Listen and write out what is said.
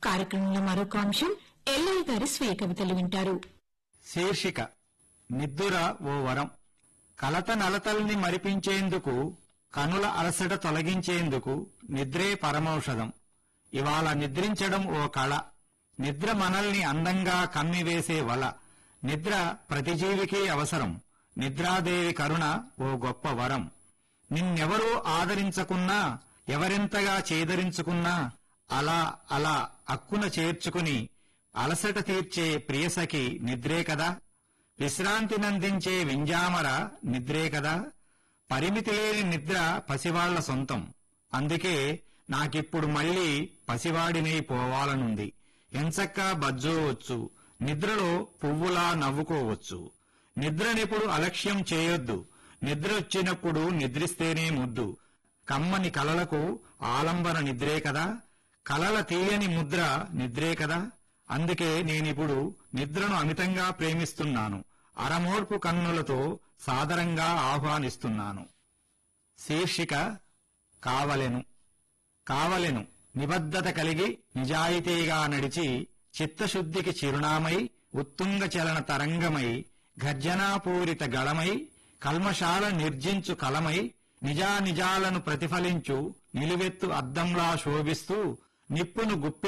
కార్యక్రమంలో మరొక అంశం ఎల్లయ్య గారి స్వీయ కవితలు వింటారు శీర్షిక నిద్దుర ఓ వరం కలత నలతల్ని మరిపించేందుకు కనుల అలసట తొలగించేందుకు నిద్రే పరమౌషధం ఇవాళ నిద్రించడం ఓ కళ నిద్ర మనల్ని అందంగా కమ్మివేసే వల నిద్ర ప్రతి జీవికి అవసరం నిద్రాదేవి కరుణ ఓ గొప్ప వరం నిన్నెవరూ ఆదరించకున్నా ఎవరెంతగా చేదరించుకున్నా అలా అలా అక్కున చేర్చుకుని అలసట తీర్చే ప్రియసఖి నిద్రే కదా విశ్రాంతినందించే వింజామర నిద్రే కదా పరిమితి లేని నిద్ర పసివాళ్ల సొంతం అందుకే నాకిప్పుడు మళ్ళీ పసివాడినై పోవాలనుంది ఎంచక్కా బజ్జోవచ్చు నిద్రలో పువ్వులా నవ్వుకోవచ్చు నిద్రనెప్పుడు అలక్ష్యం చేయొద్దు నిద్రొచ్చినప్పుడు నిద్రిస్తేనే ముద్దు కమ్మని కలలకు ఆలంబన నిద్రే కదా కలల తీయని ముద్ర నిద్రే కదా అందుకే నేనిప్పుడు నిద్రను అమితంగా ప్రేమిస్తున్నాను అరమోర్పు కన్నులతో సాదరంగా ఆహ్వానిస్తున్నాను శీర్షిక కావలెను కావలెను నిబద్ధత కలిగి నిజాయితీగా నడిచి చిత్తశుద్ధికి చిరునామై ఉత్తుంగ చలన తరంగమై గర్జనాపూరిత గళమై కల్మషాల నిర్జించు కలమై నిజానిజాలను ప్రతిఫలించు నిలువెత్తు అద్దంలా శోభిస్తూ నిప్పును గుప్పి